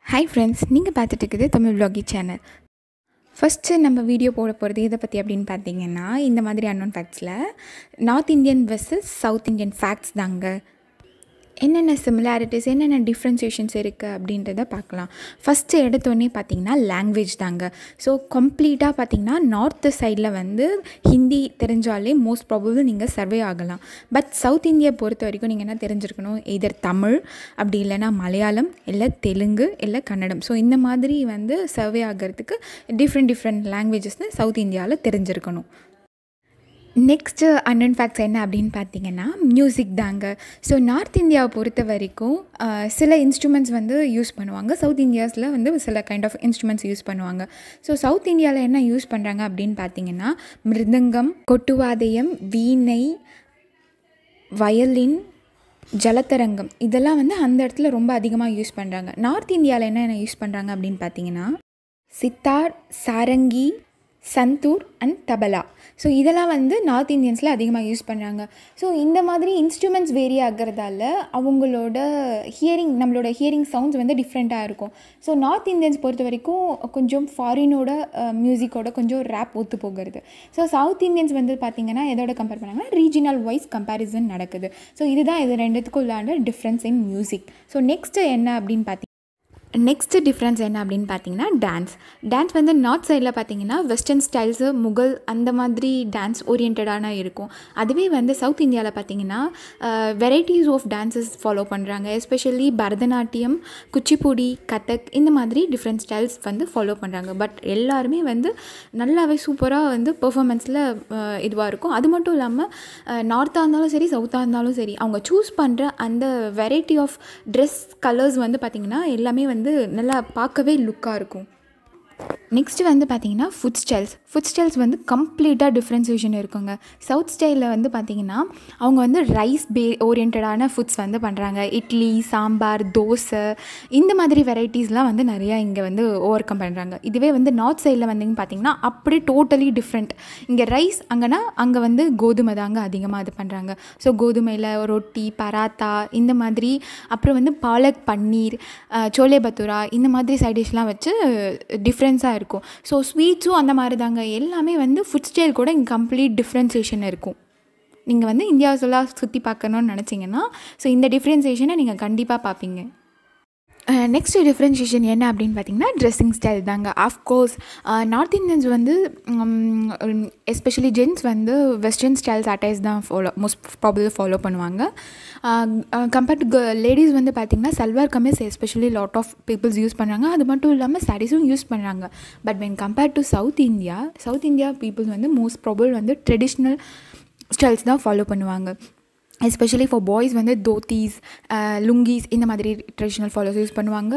hi friends நீங்கள் பார்த்துட்டு இருக்குது தமிழ் vloggy சேனல் ஃபஸ்ட்டு நம்ம வீடியோ போட போகிறது எதை பற்றி அப்படின்னு பார்த்தீங்கன்னா இந்த மாதிரி அன்னோன் ஃபேக்ட்ஸில் north Indian versus south Indian facts தாங்க என்னென்ன சிமிலாரிட்டிஸ் என்னென்ன டிஃப்ரென்சியேஷன்ஸ் இருக்குது அப்படின்றத பார்க்கலாம் ஃபஸ்ட்டு எடுத்தோடனே பார்த்தீங்கன்னா லாங்குவேஜ் தாங்க ஸோ கம்ப்ளீட்டாக பார்த்தீங்கன்னா நார்த்து சைடில் வந்து ஹிந்தி தெரிஞ்சாலே மோஸ்ட் ப்ராபபிள் நீங்கள் சர்வே ஆகலாம் பட் சவுத் இந்தியா பொறுத்த வரைக்கும் நீங்கள் என்ன தெரிஞ்சிருக்கணும் எதர் தமிழ் அப்படி இல்லைன்னா மலையாளம் இல்லை தெலுங்கு இல்லை கன்னடம் ஸோ இந்த மாதிரி வந்து சர்வே ஆகிறதுக்கு டிஃப்ரெண்ட் டிஃப்ரெண்ட் லாங்குவேஜஸ்னு சவுத் இந்தியாவில் தெரிஞ்சிருக்கணும் நெக்ஸ்ட்டு அன்னன் ஃபேக்ட்ஸ் என்ன அப்படின்னு பார்த்தீங்கன்னா மியூசிக் தாங்க ஸோ நார்த் இந்தியாவை பொறுத்த வரைக்கும் ஆஹ், சில இன்ஸ்ட்ருமெண்ட்ஸ் வந்து யூஸ் பண்ணுவாங்க சவுத் இந்தியாஸில் வந்து சில கைண்ட் ஆஃப் இன்ஸ்ட்ருமெண்ட்ஸ் யூஸ் பண்ணுவாங்க ஸோ சவுத் இந்தியாவில் என்ன யூஸ் பண்ணுறாங்க அப்படின்னு பார்த்தீங்கன்னா மிருதங்கம் கொட்டுவாதயம் வீணை வயலின் ஜலதரங்கம் இதெல்லாம் வந்து அந்த இடத்துல ரொம்ப அதிகமாக யூஸ் பண்ணுறாங்க நார்த் இந்தியாவில் என்னென்ன யூஸ் பண்ணுறாங்க அப்படின்னு பார்த்தீங்கன்னா சித்தார் சாரங்கி சந்தூர் அண்ட் தபலா ஸோ இதெல்லாம் வந்து நார்த் இந்தியன்ஸில் அதிகமாக யூஸ் பண்ணுறாங்க ஸோ இந்த மாதிரி இன்ஸ்ட்ருமெண்ட்ஸ் வேரி ஆகிறதால அவங்களோட ஹியரிங் நம்மளோட ஹியரிங் சவுண்ட்ஸ் வந்து டிஃப்ரெண்ட்டாக இருக்கும் ஸோ நார்த் இந்தியன்ஸ் பொறுத்த வரைக்கும் கொஞ்சம் ஃபாரினோட மியூசிக்கோட கொஞ்சம் ரேப் ஒத்து போகிறது ஸோ சவுத் இந்தியன்ஸ் வந்து பார்த்திங்கன்னா எதோட கம்பேர் பண்ணாங்கன்னா ரீஜினல் வைஸ் கம்பேரிசன் நடக்குது ஸோ இதுதான் இது ரெண்டுத்துக்கும் உள்ளான difference in music so next என்ன அப்படின்னு பார்த்தீங்கன்னா நெக்ஸ்ட்டு டிஃப்ரென்ஸ் என்ன அப்படின்னு பார்த்தீங்கன்னா டான்ஸ் டான்ஸ் வந்து நார்த் சைடில் பார்த்தீங்கன்னா வெஸ்டர்ன் ஸ்டைல்ஸு முகல் அந்த மாதிரி டான்ஸ் ஓரியன்டான இருக்கும் அதுவே வந்து சவுத் இந்தியாவில் பார்த்தீங்கன்னா வெரைட்டிஸ் ஆஃப் டான்ஸஸ் ஃபாலோ பண்ணுறாங்க எஸ்பெஷலி பரதநாட்டியம் குச்சிப்புடி கதக் இந்த மாதிரி டிஃப்ரெண்ட் ஸ்டைல்ஸ் வந்து ஃபாலோ பண்ணுறாங்க பட் எல்லாருமே வந்து நல்லாவே சூப்பராக வந்து பெர்ஃபார்மன்ஸில் இதுவாக இருக்கும் அது மட்டும் இல்லாமல் நார்த்தாக இருந்தாலும் சரி சவுத்தாக இருந்தாலும் சரி அவங்க சூஸ் பண்ணுற அந்த வெரைட்டி ஆஃப் ட்ரெஸ் கலர்ஸ் வந்து பார்த்திங்கன்னா எல்லாமே வந்து நல்லா பார்க்கவே லுக்காக இருக்கும் நெக்ஸ்ட் வந்து பார்த்தீங்கன்னா ஃபுட் ஸ்டைல்ஸ் ஃபுட் ஸ்டைல்ஸ் வந்து கம்ப்ளீட்டாக டிஃப்ரென்சியேஷன் இருக்குங்க சவுத் ஸ்டைலில் வந்து பார்த்தீங்கன்னா அவங்க வந்து ரைஸ் பே ஓரியன்டான ஃபுட்ஸ் வந்து பண்ணுறாங்க இட்லி சாம்பார் தோசை இந்த மாதிரி வெரைட்டிஸ்லாம் வந்து நிறையா இங்கே வந்து ஓவர் கம் பண்ணுறாங்க இதுவே வந்து நார்த் சைடில் வந்தீங்கன்னு பார்த்தீங்கன்னா அப்படியே டோட்டலி டிஃப்ரெண்ட் இங்கே ரைஸ் அங்கேனா அங்கே வந்து கோதுமை தாங்க அதிகமாக இது பண்ணுறாங்க ஸோ கோதுமையில் ரொட்டி பராத்தா இந்த மாதிரி அப்புறம் வந்து பாலக் பன்னீர் அஹ், சோலே பத்துரா இந்த மாதிரி சைட் டிஷ்லாம் வச்சு டிஃப்ரென்ஸாக இருக்கும் ஸோ ஸ்வீட்ஸும் அந்த மாதிரி தாங்க எல்லாமே வந்து ஃபுட் ஸ்டைல் கூட இங்கே கம்ப்ளீட் டிஃப்ரென்சியேஷன் இருக்கும் நீங்கள் வந்து இந்தியாவெல்லாம் சுற்றி பார்க்கணுன்னு நினச்சிங்கன்னா ஸோ இந்த டிஃப்ரென்சியேஷனை நீங்கள் கண்டிப்பாக பார்ப்பீங்க நெக்ஸ்ட் டிஃப்ரென்ஷியேஷன் என்ன அப்படின்னு பார்த்தீங்கன்னா ட்ரெஸ்ஸிங் ஸ்டைல் தாங்க ஆஃப்கோர்ஸ் நார்த் இந்தியன்ஸ் வந்து எஸ்பெஷலி ஜென்ஸ் வந்து வெஸ்டர்ன் ஸ்டைல்ஸ் அட்டைஸ் தான் ஃபாலோ மோஸ்ட் ப்ராபபிள் ஃபாலோ பண்ணுவாங்க கம்பேர்ட் டு லேடிஸ் வந்து பார்த்திங்கன்னா salwar kameez especially lot of peoples use பண்ணுறாங்க அது மட்டும் இல்லாமல் சாரீஸும் யூஸ் பண்ணுறாங்க but when compared to south India south India peoples வந்து மோஸ்ட் ப்ராபபிள் வந்து ட்ரெடிஷ்னல் ஸ்டைல்ஸ் தான் ஃபாலோ பண்ணுவாங்க எஸ்பெஷலி ஃபார் பாய்ஸ் வந்து தோத்தீஸ் லுங்கீஸ் இந்த மாதிரி ட்ரெடிஷ்னல் ஃபாலோஸ் யூஸ் பண்ணுவாங்க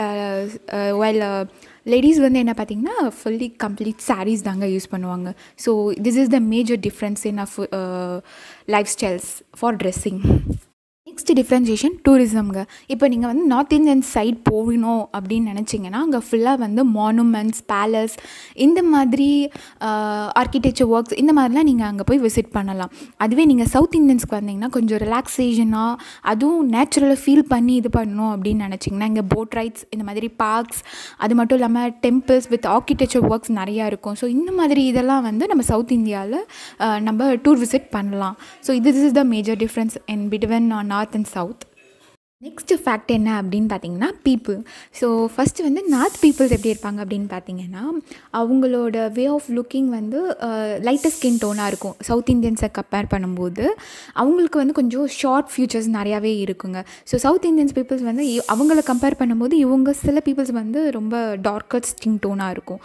வெல் லேடிஸ் வந்து என்ன பார்த்தீங்கன்னா ஃபுல்லி கம்ப்ளீட் சாரீஸ் தாங்க யூஸ் பண்ணுவாங்க so this is the major difference in of life styles for dressing next differentiation டூரிசம்ங்க இப்போ நீங்கள் வந்து நார்த் இந்தியன் சைட் போகணும் அப்படின்னு நினச்சிங்கன்னா அங்கே ஃபுல்லாக வந்து மானுமெண்ட்ஸ் பேலஸ் இந்த மாதிரி ஆர்கிடெக்சர் ஒர்க்ஸ் இந்த மாதிரிலாம் நீங்கள் அங்கே போய் விசிட் பண்ணலாம் அதுவே நீங்கள் சவுத் இந்தியன்ஸ்க்கு வந்தீங்கன்னா கொஞ்சம் ரிலாக்ஸேஷனாக அதுவும் நேச்சுரலாக ஃபீல் பண்ணி இது பண்ணணும் அப்படின்னு நினச்சிங்கன்னா இங்கே போட் ரைட்ஸ் இந்த மாதிரி பார்க்ஸ் அது மட்டும் இல்லாமல் டெம்பிள்ஸ் வித் ஆர்கிடெக்சர் ஒர்க்ஸ் நிறையா இருக்கும் ஸோ இந்த மாதிரி இதெல்லாம் வந்து நம்ம சவுத் இந்தியாவில் நம்ம டூர் விசிட் பண்ணலாம் ஸோ இது is the major difference in between north and south next fact என்ன அப்படின்னு பார்த்தீங்கன்னா பீப்புள் ஸோ ஃபஸ்ட்டு வந்து நார்த் பீப்புள்ஸ் எப்படி இருப்பாங்க அப்படின்னு பார்த்தீங்கன்னா அவங்களோட வே ஆஃப் லுக்கிங் வந்து லைட்டர் ஸ்கின் டோனாக இருக்கும் சவுத் இந்தியன்ஸை கம்பேர் பண்ணும்போது அவங்களுக்கு வந்து கொஞ்சம் ஷார்ட் ஃபியூச்சர்ஸ் நிறையாவே இருக்குங்க ஸோ சவுத் இந்தியன்ஸ் பீப்புள்ஸ் வந்து இ- அவங்கள கம்பேர் பண்ணும்போது இவங்க சில பீப்புள்ஸ் வந்து ரொம்ப டார்க்கர் ஸ்கின் டோனாக இருக்கும்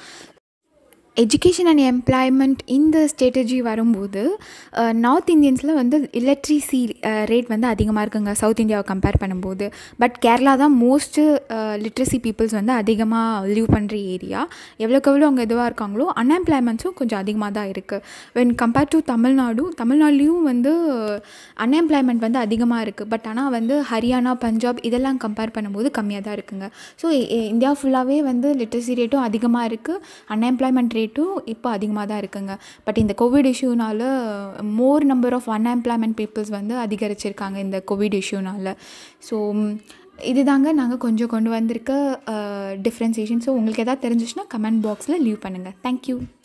எஜுகேஷன் அண்ட் எம்ப்ளாய்மெண்ட் இந்த ஸ்ட்ராட்டஜி வரும்போது நார்த் இந்தியன்ஸில் வந்து இலக்ட்ரிசி ரேட் வந்து அதிகமாக இருக்குங்க சவுத் இந்தியாவை கம்பேர் பண்ணும்போது பட் கேரளா தான் மோஸ்ட்டு லிட்ரஸி பீப்புள்ஸ் வந்து அதிகமாக லீவ் பண்ணுற ஏரியா எவ்வளோக்கு எவ்வளோ அங்கே இதுவாக இருக்காங்களோ அன்எம்ப்ளாய்மெண்ட்ஸும் கொஞ்சம் அதிகமாக தான் இருக்குது வென் கம்பேர் டு தமிழ்நாடு தமிழ்நாடுலேயும் வந்து அன்எம்ப்ளாய்மெண்ட் வந்து அதிகமாக இருக்குது பட் ஆனால் வந்து ஹரியானா பஞ்சாப் இதெல்லாம் கம்பேர் பண்ணும்போது கம்மியாக தான் இருக்குங்க ஸோ இந்தியா ஃபுல்லாகவே வந்து லிட்ரஸி ரேட்டும் அதிகமாக இருக்குது அன்எம்ப்ளாய்மெண்ட் ரேட்டும் இப்போ அதிகமாக தான் இருக்குங்க பட் இந்த கோவிட் இஷ்யூனால more number of unemployment peoples வந்து அதிகரிச்சிருக்காங்க இந்த கோவிட் இஷ்யூனால ஸோ இதுதாங்க நாங்கள் கொஞ்சம் கொண்டு வந்திருக்க டிஃப்ரென்சியேஷன் ஸோ உங்களுக்கு எதாவது தெரிஞ்சிச்சுன்னா கமெண்ட் பாக்ஸில் லீவ் பண்ணுங்கள் தேங்க்யூ